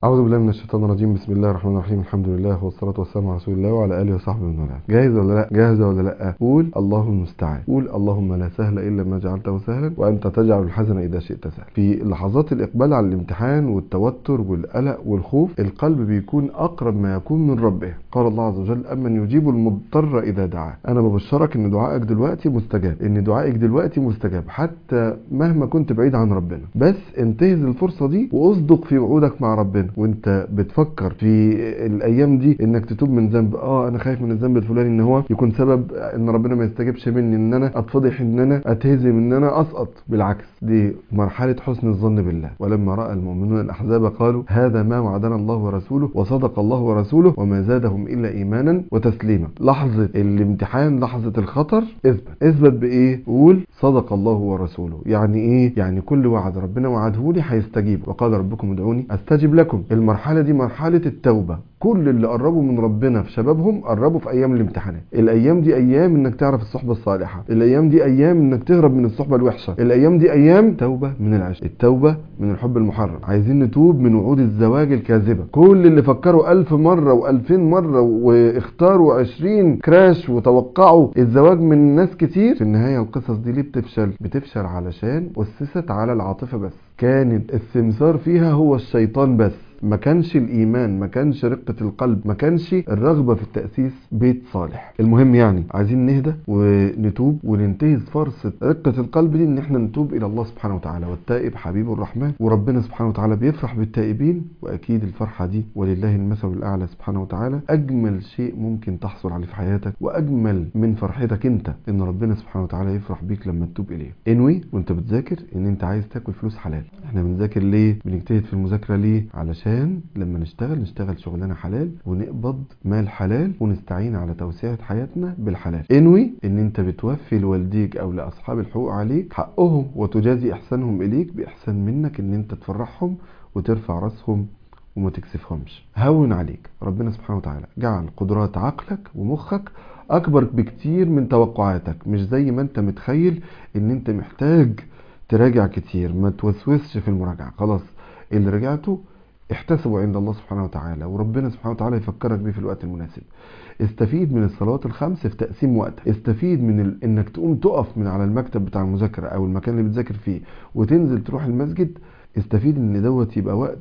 أعوذ بالله من الشيطان الرجيم بسم الله الرحمن الرحيم الحمد لله والصلاة والسلام على رسول الله وعلى آله وصحبه ومن والاه جاهز ولا لا جاهزة ولا لا قول الله المستعان قول اللهم لا سهل إلا ما جعلته سهلا وأنت تجعل الحزن إذا شئت سهلا في لحظات الإقبال على الامتحان والتوتر والقلق والخوف القلب بيكون أقرب ما يكون من ربه قال الله عز وجل أمن يجيب المضطر إذا دعاه أنا ببشرك إن دعائك دلوقتي مستجاب إن دعائك دلوقتي مستجاب حتى مهما كنت بعيد عن ربنا بس انتهز الفرصة دي واصدق في وعودك مع ربنا وانت بتفكر في الايام دي انك تتوب من ذنب اه انا خايف من الذنب الفلاني ان هو يكون سبب ان ربنا ما يستجيبش مني ان انا اتفضح ان انا اتهزم ان انا اسقط بالعكس دي مرحله حسن الظن بالله ولما راى المؤمنون الاحزاب قالوا هذا ما وعدنا الله ورسوله وصدق الله ورسوله وما زادهم الا ايمانا وتسليما لحظه الامتحان لحظه الخطر اثبت اثبت بايه قول صدق الله ورسوله يعني ايه يعني كل وعد ربنا وعده لي هيستجيب وقال ربكم ادعوني استجب لكم المرحله دي مرحله التوبه كل اللي قربوا من ربنا في شبابهم قربوا في ايام الامتحانات الايام دي ايام انك تعرف الصحبه الصالحه الايام دي ايام انك تهرب من الصحبه الوحشه الايام دي ايام توبه من العشق التوبه من الحب المحرم عايزين نتوب من وعود الزواج الكاذبه كل اللي فكروا ألف مره وألفين مره واختاروا عشرين كراش وتوقعوا الزواج من ناس كتير في النهايه القصص دي ليه بتفشل بتفشل علشان اسست على العاطفه بس كانت السمسار فيها هو الشيطان بس ما كانش الايمان ما كانش رقه القلب ما كانش الرغبه في التاسيس بيت صالح المهم يعني عايزين نهدى ونتوب وننتهز فرصه رقه القلب دي ان احنا نتوب الى الله سبحانه وتعالى والتائب حبيب الرحمن وربنا سبحانه وتعالى بيفرح بالتائبين واكيد الفرحه دي ولله المثل الاعلى سبحانه وتعالى اجمل شيء ممكن تحصل عليه في حياتك واجمل من فرحتك انت ان ربنا سبحانه وتعالى يفرح بيك لما تتوب اليه انوي وانت بتذاكر ان انت عايز تاكل فلوس حلال احنا بنذاكر ليه بنجتهد في المذاكره ليه علشان عشان لما نشتغل نشتغل شغلانه حلال ونقبض مال حلال ونستعين على توسعه حياتنا بالحلال انوي ان انت بتوفي لوالديك او لاصحاب الحقوق عليك حقهم وتجازي احسانهم اليك باحسان منك ان انت تفرحهم وترفع راسهم وما تكسفهمش هون عليك ربنا سبحانه وتعالى جعل قدرات عقلك ومخك اكبر بكتير من توقعاتك مش زي ما انت متخيل ان انت محتاج تراجع كتير ما توسوسش في المراجعه خلاص اللي رجعته احتسبوا عند الله سبحانه وتعالى وربنا سبحانه وتعالى يفكرك بيه في الوقت المناسب استفيد من الصلوات الخمس في تقسيم وقتك استفيد من ال... انك تقوم تقف من على المكتب بتاع المذاكره او المكان اللي بتذاكر فيه وتنزل تروح المسجد استفيد ان دوت يبقى وقت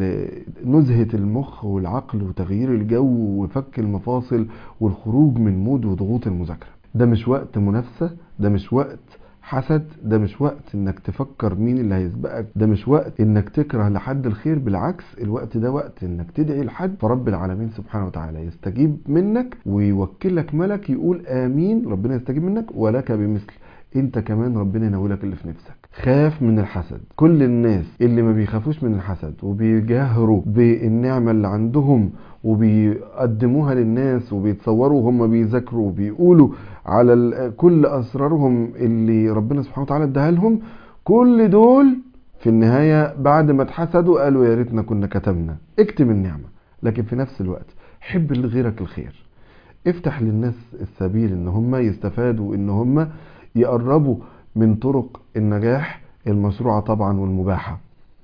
نزهه المخ والعقل وتغيير الجو وفك المفاصل والخروج من مود وضغوط المذاكره ده مش وقت منافسه ده مش وقت حسد ده مش وقت انك تفكر مين اللي هيسبقك ده مش وقت انك تكره لحد الخير بالعكس الوقت ده وقت انك تدعي لحد فرب العالمين سبحانه وتعالى يستجيب منك ويوكلك ملك يقول امين ربنا يستجيب منك ولك بمثل انت كمان ربنا ينولك اللي في نفسك خاف من الحسد كل الناس اللي ما بيخافوش من الحسد وبيجاهروا بالنعمة اللي عندهم وبيقدموها للناس وبيتصوروا هم بيذاكروا وبيقولوا على كل اسرارهم اللي ربنا سبحانه وتعالى اداها لهم كل دول في النهاية بعد ما اتحسدوا قالوا يا ريتنا كنا كتمنا اكتم النعمة لكن في نفس الوقت حب لغيرك الخير افتح للناس السبيل ان هم يستفادوا ان هم يقربوا من طرق النجاح المشروعة طبعا والمباحة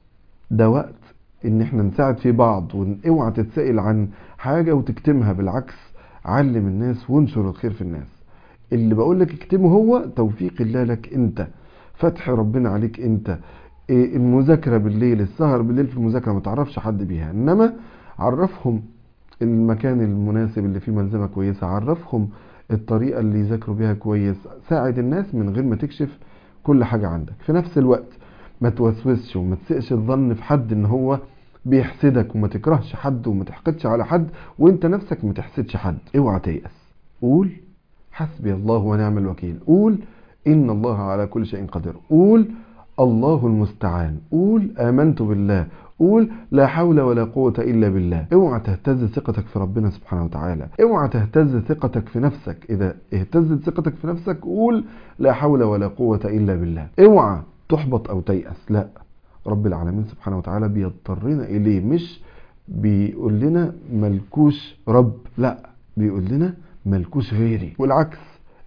ده وقت ان احنا نساعد في بعض واوعى تتسائل عن حاجة وتكتمها بالعكس علم الناس وانشر الخير في الناس اللي بقول لك اكتمه هو توفيق الله لك انت فتح ربنا عليك انت المذاكرة بالليل السهر بالليل في المذاكرة ما تعرفش حد بيها انما عرفهم المكان المناسب اللي فيه ملزمة كويسة عرفهم الطريقة اللي يذاكروا بيها كويس ساعد الناس من غير ما تكشف كل حاجة عندك في نفس الوقت ما توسوسش وما تسئش الظن في حد ان هو بيحسدك وما تكرهش حد وما تحقدش على حد وانت نفسك ما تحسدش حد اوعى تيأس قول حسبي الله ونعم الوكيل قول ان الله على كل شيء قدير قول الله المستعان قول امنت بالله قول لا حول ولا قوة إلا بالله اوعى تهتز ثقتك في ربنا سبحانه وتعالى اوعى تهتز ثقتك في نفسك إذا اهتزت ثقتك في نفسك قول لا حول ولا قوة إلا بالله اوعى تحبط أو تيأس لا رب العالمين سبحانه وتعالى بيضطرنا إليه مش بيقول لنا ملكوش رب لا بيقول لنا ملكوش غيري والعكس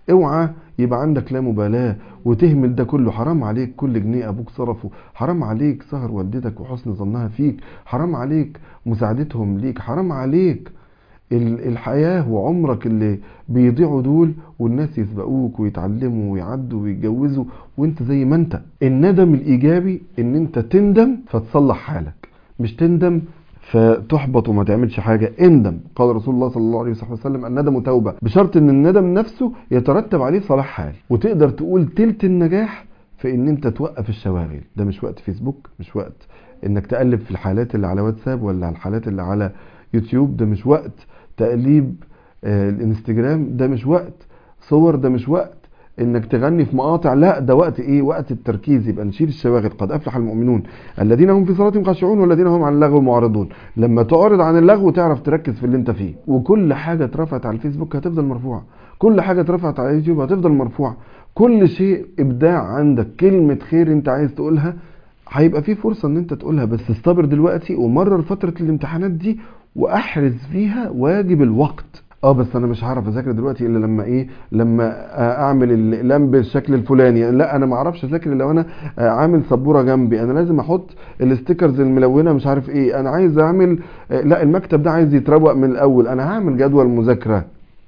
اوعى يبقى عندك لا مبالاة وتهمل ده كله حرام عليك كل جنيه ابوك صرفه حرام عليك سهر والدتك وحسن ظنها فيك حرام عليك مساعدتهم ليك حرام عليك ال- الحياة وعمرك اللي بيضيعوا دول والناس يسبقوك ويتعلموا ويعدوا ويتجوزوا وانت زي ما انت الندم الايجابي ان انت تندم فتصلح حالك مش تندم فتحبط وما تعملش حاجة اندم قال رسول الله صلى الله عليه وسلم الندم توبة بشرط ان الندم نفسه يترتب عليه صلاح حال وتقدر تقول تلت النجاح في ان انت توقف الشواغل ده مش وقت فيسبوك مش وقت انك تقلب في الحالات اللي على واتساب ولا على الحالات اللي على يوتيوب ده مش وقت تقليب آه، الانستجرام ده مش وقت صور ده مش وقت انك تغني في مقاطع لا ده وقت ايه وقت التركيز يبقى نشيل الشواغل قد افلح المؤمنون الذين هم في صلاتهم خاشعون والذين هم عن اللغو معرضون لما تعرض عن اللغو تعرف تركز في اللي انت فيه وكل حاجه اترفعت على الفيسبوك هتفضل مرفوعه كل حاجه اترفعت على اليوتيوب هتفضل مرفوعه كل شيء ابداع عندك كلمه خير انت عايز تقولها هيبقى في فرصه ان انت تقولها بس استبر دلوقتي ومرر فتره الامتحانات دي واحرز فيها واجب الوقت اه بس انا مش هعرف اذاكر دلوقتي الا لما ايه لما آه، اعمل الاقلام بالشكل الفلاني لا انا ما اعرفش اذاكر الا وانا آه، عامل سبوره جنبي انا لازم احط الاستيكرز الملونه مش عارف ايه انا عايز اعمل آه، لا المكتب ده عايز يتروق من الاول انا هعمل جدول مذاكره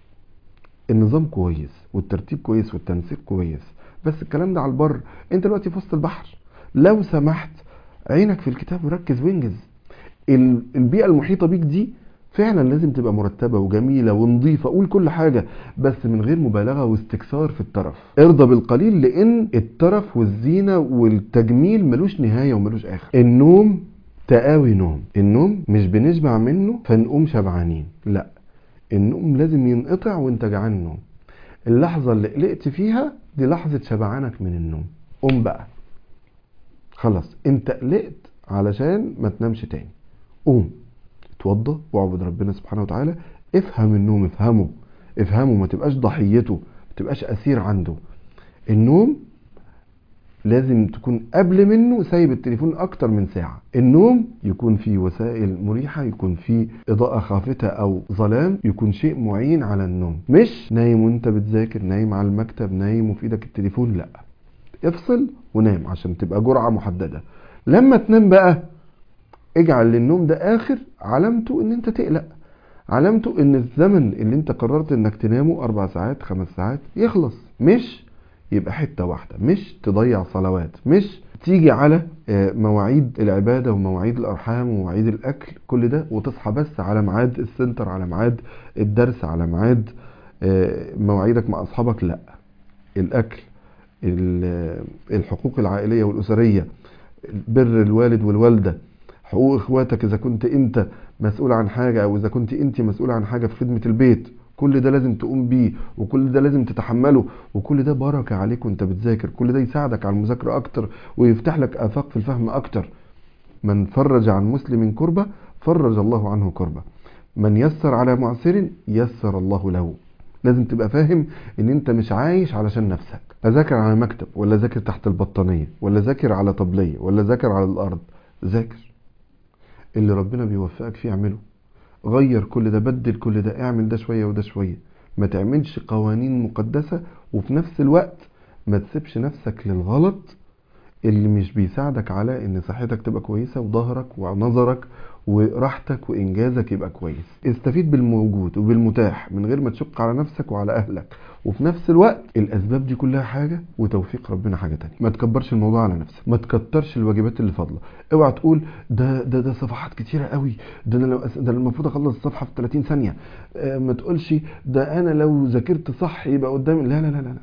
النظام كويس والترتيب كويس والتنسيق كويس بس الكلام ده على البر انت دلوقتي في وسط البحر لو سمحت عينك في الكتاب وركز وانجز ال- البيئه المحيطه بيك دي فعلا لازم تبقى مرتبه وجميله ونظيفه قول كل حاجه بس من غير مبالغه واستكثار في الترف ارضى بالقليل لان الترف والزينه والتجميل ملوش نهايه وملوش اخر النوم تقاوي نوم النوم مش بنشبع منه فنقوم شبعانين لا النوم لازم ينقطع وانت جعان نوم اللحظه اللي قلقت فيها دي لحظه شبعانك من النوم قوم بقى خلاص انت قلقت علشان ما تنامش تاني قوم اتوضى واعبد ربنا سبحانه وتعالى افهم النوم افهمه افهمه ما تبقاش ضحيته ما تبقاش اسير عنده النوم لازم تكون قبل منه سايب التليفون اكتر من ساعة النوم يكون فيه وسائل مريحة يكون فيه اضاءة خافتة او ظلام يكون شيء معين على النوم مش نايم وانت بتذاكر نايم على المكتب نايم وفي ايدك التليفون لا افصل ونام عشان تبقى جرعة محددة لما تنام بقى اجعل للنوم ده اخر علامته ان انت تقلق علامته ان الزمن اللي انت قررت انك تنامه اربع ساعات خمس ساعات يخلص مش يبقى حتة واحدة مش تضيع صلوات مش تيجي على آه، مواعيد العبادة ومواعيد الأرحام ومواعيد الأكل كل ده وتصحى بس على ميعاد السنتر على ميعاد الدرس على ميعاد آه، مواعيدك مع أصحابك لا الأكل ال- الحقوق العائلية والأسرية بر الوالد والوالدة حقوق اخواتك اذا كنت انت مسؤول عن حاجة او اذا كنت انت مسؤولة عن حاجة في خدمة البيت كل ده لازم تقوم بيه وكل ده لازم تتحمله وكل ده بركة عليك وانت بتذاكر كل ده يساعدك على المذاكرة اكتر ويفتح لك افاق في الفهم اكتر من فرج عن مسلم كربة فرج الله عنه كربة من يسر على معسر يسر الله له لازم تبقى فاهم ان انت مش عايش علشان نفسك اذاكر على مكتب ولا ذاكر تحت البطانية ولا ذاكر على طبلية ولا ذاكر على الارض ذاكر اللي ربنا بيوفقك فيه اعمله غير كل ده بدل كل ده اعمل ده شوية وده شوية ما تعملش قوانين مقدسة وفي نفس الوقت ما تسيبش نفسك للغلط اللي مش بيساعدك على ان صحتك تبقى كويسة وظهرك ونظرك وراحتك وانجازك يبقى كويس استفيد بالموجود وبالمتاح من غير ما تشق على نفسك وعلى اهلك وفي نفس الوقت الاسباب دي كلها حاجة وتوفيق ربنا حاجة تانية ما تكبرش الموضوع على نفسك ما تكترش الواجبات اللي فاضلة اوعى تقول ده ده ده صفحات كتيرة قوي ده انا لو أس- ده أنا المفروض اخلص الصفحة في 30 ثانية آه، ما تقولش ده انا لو ذاكرت صح يبقى قدامي لا لا لا لا لا.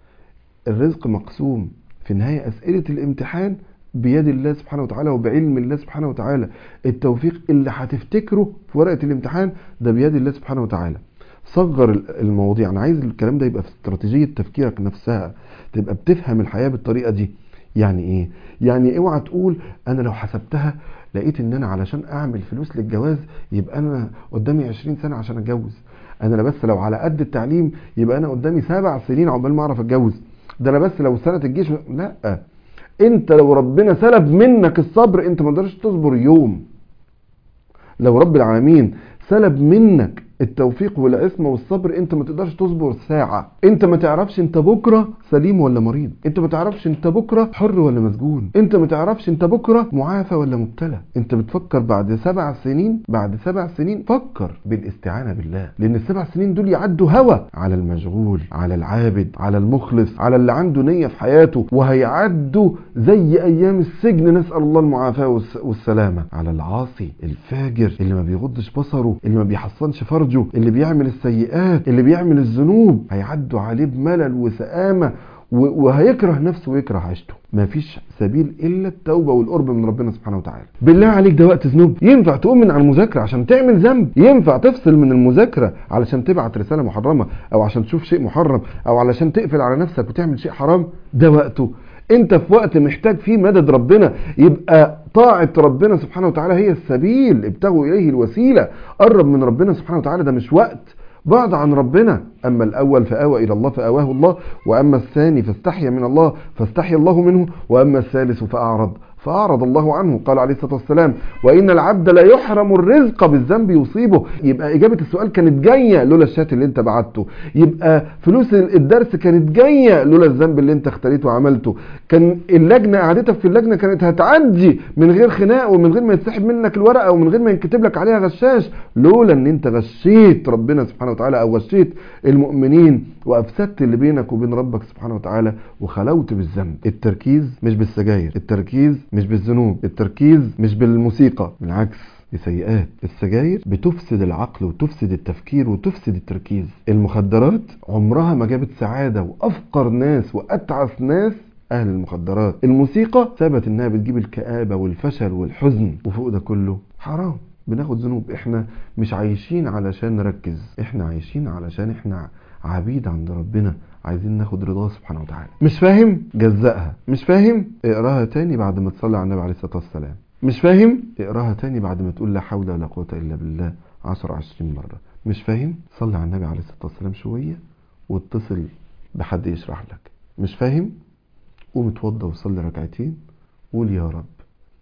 الرزق مقسوم في النهاية أسئلة الامتحان بيد الله سبحانه وتعالى وبعلم الله سبحانه وتعالى التوفيق اللي هتفتكره في ورقة الامتحان ده بيد الله سبحانه وتعالى صغر ال- المواضيع انا عايز الكلام ده يبقى في استراتيجية تفكيرك نفسها تبقى بتفهم الحياة بالطريقة دي يعني ايه يعني اوعى تقول انا لو حسبتها لقيت ان انا علشان اعمل فلوس للجواز يبقى انا قدامي 20 سنة عشان اتجوز انا لا بس لو على قد التعليم يبقى انا قدامي سبع سنين عقبال ما اعرف اتجوز ده انا بس لو سنة الجيش لا انت لو ربنا سلب منك الصبر انت ما تقدرش تصبر يوم لو رب العالمين سلب منك التوفيق والعصمة والصبر انت ما تقدرش تصبر ساعة انت ما تعرفش انت بكرة سليم ولا مريض انت ما تعرفش انت بكرة حر ولا مسجون انت ما تعرفش انت بكرة معافى ولا مبتلى انت بتفكر بعد سبع سنين بعد سبع سنين فكر بالاستعانة بالله لان السبع سنين دول يعدوا هوا على المشغول على العابد على المخلص على اللي عنده نية في حياته وهيعدوا زي ايام السجن نسأل الله المعافاة والس- والسلامة على العاصي الفاجر اللي ما بيغضش بصره اللي ما بيحصنش فرجه اللي بيعمل السيئات اللي بيعمل الذنوب هيعدوا عليه بملل وسآمة و- وهيكره نفسه ويكره عيشته مفيش سبيل الا التوبه والقرب من ربنا سبحانه وتعالى بالله عليك ده وقت ذنوب ينفع تقوم من على المذاكره عشان تعمل ذنب ينفع تفصل من المذاكره علشان تبعت رساله محرمه او عشان تشوف شيء محرم او علشان تقفل على نفسك وتعمل شيء حرام ده وقته انت في وقت محتاج فيه مدد ربنا يبقى طاعة ربنا سبحانه وتعالى هي السبيل ابتغوا اليه الوسيلة قرب من ربنا سبحانه وتعالى ده مش وقت بعد عن ربنا أما الأول فآوى إلى الله فآواه الله وأما الثاني فاستحيا من الله فاستحيا الله منه وأما الثالث فأعرض فأعرض الله عنه قال عليه الصلاة والسلام وإن العبد لا يحرم الرزق بالذنب يصيبه يبقى إجابة السؤال كانت جاية لولا الشات اللي انت بعته يبقى فلوس الدرس كانت جاية لولا الذنب اللي انت اختاريته وعملته كان اللجنة قعدتك في اللجنة كانت هتعدي من غير خناق ومن غير ما يتسحب منك الورقة ومن غير ما ينكتب لك عليها غشاش لولا ان انت غشيت ربنا سبحانه وتعالى او غشيت المؤمنين وافسدت اللي بينك وبين ربك سبحانه وتعالى وخلوت بالذنب التركيز مش بالسجاير التركيز مش بالذنوب التركيز مش بالموسيقى بالعكس دي سيئات السجاير بتفسد العقل وتفسد التفكير وتفسد التركيز المخدرات عمرها ما جابت سعادة وأفقر ناس وأتعس ناس أهل المخدرات الموسيقى ثبت إنها بتجيب الكآبة والفشل والحزن وفوق ده كله حرام بناخد ذنوب احنا مش عايشين علشان نركز احنا عايشين علشان احنا عبيد عند ربنا عايزين ناخد رضاه سبحانه وتعالى مش فاهم جزأها مش فاهم اقراها تاني بعد ما تصلي على النبي عليه الصلاة والسلام مش فاهم اقراها تاني بعد ما تقول لا حول ولا قوة إلا بالله 10 20 مرة مش فاهم صلي على النبي عليه الصلاة والسلام شوية واتصل بحد يشرح لك مش فاهم قوم اتوضى وصلي ركعتين قول يا رب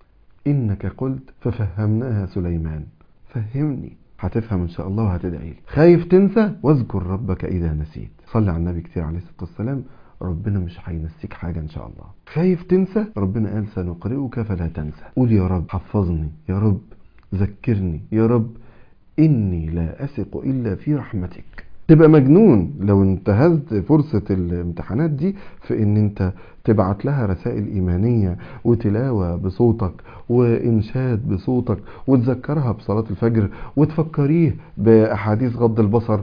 إنك قلت ففهمناها سليمان فهمني هتفهم إن شاء الله وهتدعي لي خايف تنسى واذكر ربك إذا نسيت صلي على النبي كتير عليه الصلاة والسلام ربنا مش هينسيك حاجة إن شاء الله خايف تنسى ربنا قال سنقرئك فلا تنسى قول يا رب حفظني يا رب ذكرني يا رب إني لا أثق إلا في رحمتك تبقى مجنون لو انتهزت فرصة الامتحانات دي في ان انت تبعت لها رسائل ايمانية وتلاوة بصوتك وانشاد بصوتك وتذكرها بصلاة الفجر وتفكريه باحاديث غض البصر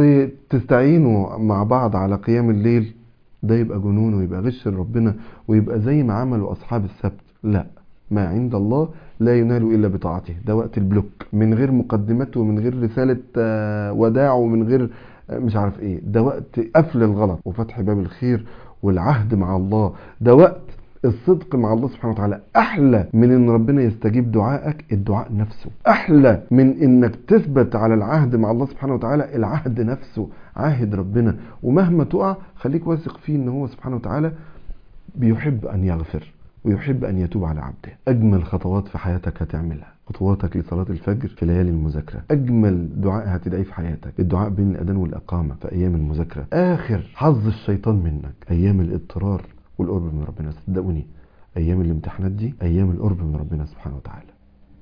وتستعينوا مع بعض على قيام الليل ده يبقى جنون ويبقى غش لربنا ويبقى زي ما عملوا اصحاب السبت لا ما عند الله لا ينال الا بطاعته ده وقت البلوك من غير مقدمات ومن غير رساله آه، وداع ومن غير آه، مش عارف ايه ده وقت قفل الغلط وفتح باب الخير والعهد مع الله ده وقت الصدق مع الله سبحانه وتعالى احلى من ان ربنا يستجيب دعائك الدعاء نفسه احلى من انك تثبت على العهد مع الله سبحانه وتعالى العهد نفسه عاهد ربنا ومهما تقع خليك واثق فيه ان هو سبحانه وتعالى بيحب ان يغفر ويحب أن يتوب على عبده أجمل خطوات في حياتك هتعملها خطواتك لصلاة الفجر في ليالي المذاكرة أجمل دعاء هتدعيه في حياتك الدعاء بين الأذان والإقامة في أيام المذاكرة آخر حظ الشيطان منك أيام الاضطرار والقرب من ربنا صدقوني أيام الامتحانات دي أيام القرب من ربنا سبحانه وتعالى